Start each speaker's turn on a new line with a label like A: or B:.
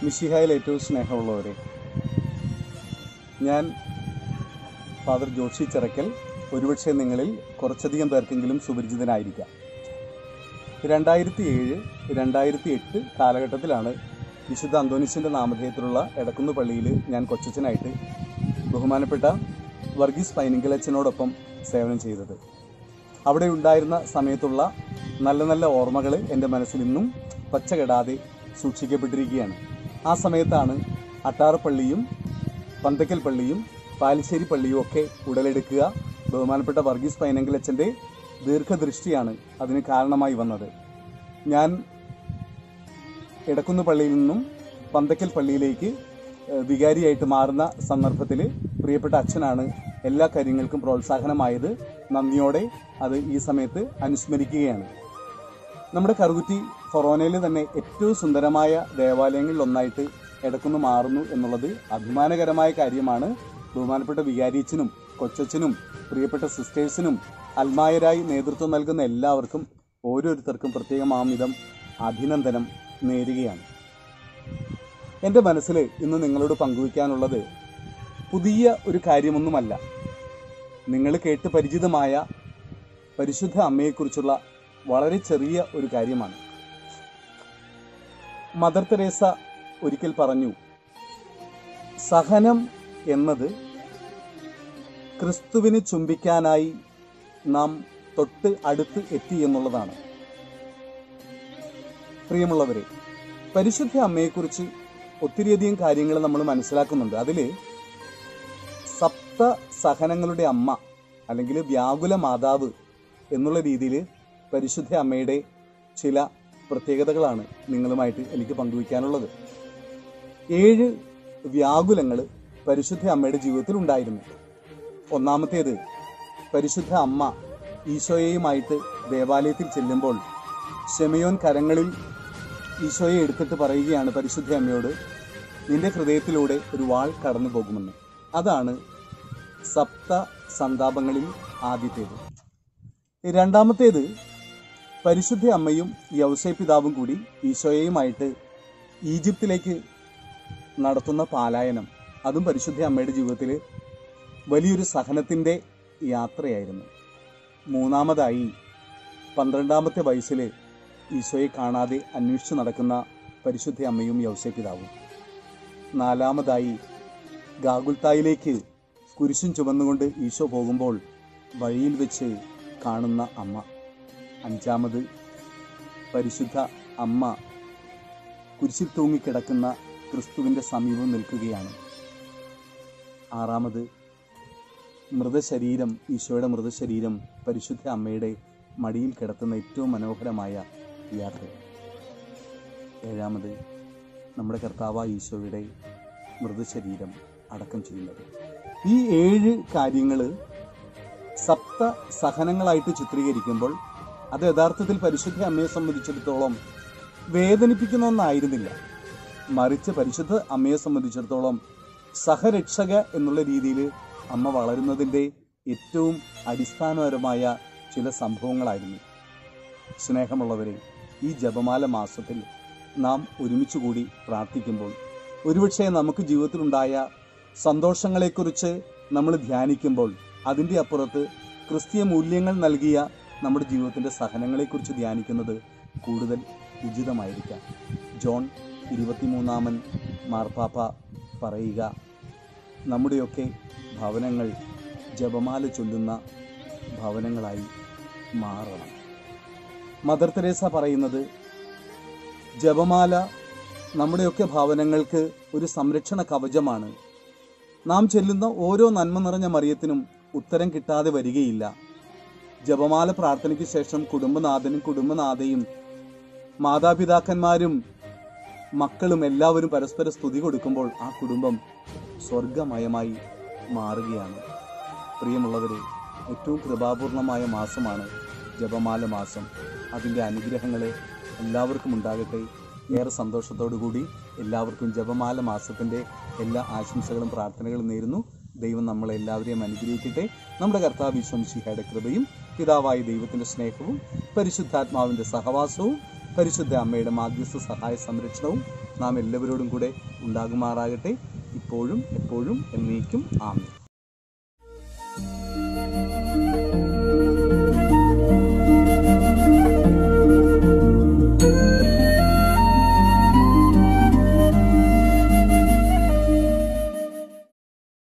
A: മിഷിഹായിൽ ഏറ്റവും സ്നേഹമുള്ളവരെ ഞാൻ ഫാദർ ജോഷി ചിറക്കൽ ഒരുപക്ഷെ നിങ്ങളിൽ കുറച്ചധികം പേർക്കെങ്കിലും സുപരിചിതനായിരിക്കാം രണ്ടായിരത്തി ഏഴ് രണ്ടായിരത്തി എട്ട് കാലഘട്ടത്തിലാണ് വിശുദ്ധ അന്തോനിസിൻ്റെ നാമധേയത്തിലുള്ള എടക്കുന്ന് പള്ളിയിൽ ഞാൻ കൊച്ചച്ഛനായിട്ട് ബഹുമാനപ്പെട്ട വർഗീസ് പൈനിങ്കലച്ചനോടൊപ്പം സേവനം ചെയ്തത് അവിടെ ഉണ്ടായിരുന്ന സമയത്തുള്ള നല്ല നല്ല ഓർമ്മകൾ എൻ്റെ മനസ്സിൽ ഇന്നും പച്ചകെടാതെ സൂക്ഷിക്കപ്പെട്ടിരിക്കുകയാണ് ആ സമയത്താണ് അട്ടാറപ്പള്ളിയും പന്തക്കൽ പള്ളിയും പാലിശ്ശേരി പള്ളിയും ഒക്കെ ഉടലെടുക്കുക ബഹുമാനപ്പെട്ട വർഗീസ് പൈനങ്കലച്ചൻ്റെ ദീർഘദൃഷ്ടിയാണ് അതിന് കാരണമായി വന്നത് ഞാൻ എടക്കുന്ന് പള്ളിയിൽ നിന്നും പന്തക്കൽ പള്ളിയിലേക്ക് ഏഹ്, വികാരിയായിട്ട് മാറുന്ന സന്ദർഭത്തിൽ പ്രിയപ്പെട്ട അച്ഛനാണ് എല്ലാ കാര്യങ്ങൾക്കും പ്രോത്സാഹനമായത് നന്ദിയോടെ അത് ഈ സമയത്ത് അനുസ്മരിക്കുകയാണ് നമ്മുടെ കറുകുറ്റി ഫൊറോനയിൽ തന്നെ ഏറ്റവും സുന്ദരമായ ദേവാലയങ്ങളിൽ ഒന്നായിട്ട് എടക്കുന്ന് മാറുന്നു എന്നുള്ളത് അഭിമാനകരമായ കാര്യമാണ് ബഹുമാനപ്പെട്ട വികാരിയച്ചനും കൊച്ചച്ഛനും പ്രിയപ്പെട്ട സിസ്റ്റേഴ്സിനും അൽമായരായി നേതൃത്വം നൽകുന്ന എല്ലാവർക്കും ഓരോരുത്തർക്കും പ്രത്യേകമാമിതം അഭിനന്ദനം നേരുകയാണ് എൻ്റെ മനസ്സിൽ ഇന്ന് നിങ്ങളോട് പങ്കുവയ്ക്കാനുള്ളത് പുതിയ ഒരു കാര്യമൊന്നുമല്ല നിങ്ങൾ കേട്ട് പരിചിതമായ പരിശുദ്ധ അമ്മയെക്കുറിച്ചുള്ള വളരെ ചെറിയ ഒരു കാര്യമാണ് മദർ തെരേസ ഒരിക്കൽ പറഞ്ഞു സഹനം എന്നത് ക്രിസ്തുവിന് ചുംബിക്കാനായി നാം തൊട്ട് അടുത്ത് എത്തി എന്നുള്ളതാണ് പ്രിയമുള്ളവരെ പരിശുദ്ധ അമ്മയെക്കുറിച്ച് ഒത്തിരിയധികം കാര്യങ്ങൾ നമ്മൾ മനസ്സിലാക്കുന്നുണ്ട് അതിൽ സപ്ത സഹനങ്ങളുടെ അമ്മ അല്ലെങ്കിൽ വ്യാകുല മാതാവ് എന്നുള്ള രീതിയിൽ പരിശുദ്ധ അമ്മയുടെ ചില പ്രത്യേകതകളാണ് നിങ്ങളുമായിട്ട് എനിക്ക് പങ്കുവയ്ക്കാനുള്ളത് ഏഴ് വ്യാകുലങ്ങൾ പരിശുദ്ധ അമ്മയുടെ ജീവിതത്തിൽ ഉണ്ടായിരുന്നു ഒന്നാമത്തേത് പരിശുദ്ധ അമ്മ ഈശോയെയുമായിട്ട് ദേവാലയത്തിൽ ചെല്ലുമ്പോൾ ഷെമയോൻ കരങ്ങളിൽ ഈശോയെ എടുത്തിട്ട് പറയുകയാണ് പരിശുദ്ധ അമ്മയോട് നിന്റെ ഹൃദയത്തിലൂടെ ഒരു വാൾ കടന്നു പോകുമെന്ന് അതാണ് സപ്ത സന്താപങ്ങളിൽ ആദ്യത്തേത് രണ്ടാമത്തേത് പരിശുദ്ധ അമ്മയും യൗസേ പിതാവും കൂടി ഈശോയെയുമായിട്ട് ഈജിപ്തിലേക്ക് നടത്തുന്ന പാലായനം അതും പരിശുദ്ധ അമ്മയുടെ ജീവിതത്തിൽ വലിയൊരു സഹനത്തിൻ്റെ യാത്രയായിരുന്നു മൂന്നാമതായി പന്ത്രണ്ടാമത്തെ വയസ്സിൽ ഈശോയെ കാണാതെ അന്വേഷിച്ച് നടക്കുന്ന പരിശുദ്ധ അമ്മയും യൗസേ പിതാവും നാലാമതായി ഗാഗുൽത്തായിലേക്ക് കുരിശും ചുമന്നുകൊണ്ട് ഈശോ പോകുമ്പോൾ വഴിയിൽ വെച്ച് കാണുന്ന അമ്മ അഞ്ചാമത് പരിശുദ്ധ അമ്മ കുരിശിൽ തൂങ്ങിക്കിടക്കുന്ന ക്രിസ്തുവിൻ്റെ സമീപം നിൽക്കുകയാണ് ആറാമത് മൃതശരീരം ഈശോയുടെ മൃതശരീരം പരിശുദ്ധ അമ്മയുടെ മടിയിൽ കിടത്തുന്ന ഏറ്റവും മനോഹരമായ യാത്ര ഏഴാമത് നമ്മുടെ കർത്താവായ ഈശോയുടെ മൃതശരീരം അടക്കം ചെയ്യുന്നത് ഈ ഏഴ് കാര്യങ്ങൾ സപ്ത സഹനങ്ങളായിട്ട് ചിത്രീകരിക്കുമ്പോൾ അത് യഥാർത്ഥത്തിൽ പരിശുദ്ധ അമ്മയെ സംബന്ധിച്ചിടത്തോളം വേദനിപ്പിക്കുന്ന ഒന്നായിരുന്നില്ല മറിച്ച് പരിശുദ്ധ അമ്മയെ സംബന്ധിച്ചിടത്തോളം സഹരക്ഷക എന്നുള്ള രീതിയിൽ അമ്മ വളരുന്നതിൻ്റെ ഏറ്റവും അടിസ്ഥാനപരമായ ചില സംഭവങ്ങളായിരുന്നു സ്നേഹമുള്ളവരെ ഈ ജപമാല മാസത്തിൽ നാം ഒരുമിച്ച് കൂടി പ്രാർത്ഥിക്കുമ്പോൾ ഒരുപക്ഷെ നമുക്ക് ജീവിതത്തിലുണ്ടായ സന്തോഷങ്ങളെക്കുറിച്ച് നമ്മൾ ധ്യാനിക്കുമ്പോൾ അതിൻ്റെ അപ്പുറത്ത് ക്രിസ്തീയ മൂല്യങ്ങൾ നൽകിയ നമ്മുടെ ജീവിതത്തിൻ്റെ സഹനങ്ങളെക്കുറിച്ച് ധ്യാനിക്കുന്നത് കൂടുതൽ ഉചിതമായിരിക്കാം ജോൺ ഇരുപത്തിമൂന്നാമൻ മാർപ്പാപ്പ പറയുക നമ്മുടെയൊക്കെ ഭവനങ്ങൾ ജപമാല ചൊല്ലുന്ന ഭവനങ്ങളായി മാറണം മദർ തെരേസ പറയുന്നത് ജപമാല നമ്മുടെയൊക്കെ ഭവനങ്ങൾക്ക് ഒരു സംരക്ഷണ കവചമാണ് നാം ചെല്ലുന്ന ഓരോ നന്മ നിറഞ്ഞ മറിയത്തിനും ഉത്തരം കിട്ടാതെ വരികയില്ല ജപമാല പ്രാർത്ഥനയ്ക്ക് ശേഷം കുടുംബനാഥനും കുടുംബനാഥയും മാതാപിതാക്കന്മാരും മക്കളും എല്ലാവരും പരസ്പര സ്തുതി കൊടുക്കുമ്പോൾ ആ കുടുംബം സ്വർഗമയമായി മാറുകയാണ് പ്രിയമുള്ളവരെ ഏറ്റവും കൃപാപൂർണമായ മാസമാണ് ജപമാല മാസം അതിൻ്റെ അനുഗ്രഹങ്ങളെ എല്ലാവർക്കും ഉണ്ടാകട്ടെ ഏറെ സന്തോഷത്തോടു കൂടി എല്ലാവർക്കും ജപമാല മാസത്തിൻ്റെ എല്ലാ ആശംസകളും പ്രാർത്ഥനകളും നേരുന്നു ദൈവം നമ്മളെ എല്ലാവരെയും അനുഗ്രഹിക്കട്ടെ നമ്മുടെ കർത്താവ് വിശ്വംശിഹയുടെ കൃപയും പിതാവായ ദൈവത്തിൻ്റെ സ്നേഹവും പരിശുദ്ധാത്മാവിൻ്റെ സഹവാസവും പരിശുദ്ധ അമ്മയുടെ മാധ്യസ്ഥ സഹായ സംരക്ഷണവും നാം എല്ലാവരോടും കൂടെ ഉണ്ടാകുമാറാകട്ടെ ഇപ്പോഴും എപ്പോഴും എന്നേക്കും ആമേൻ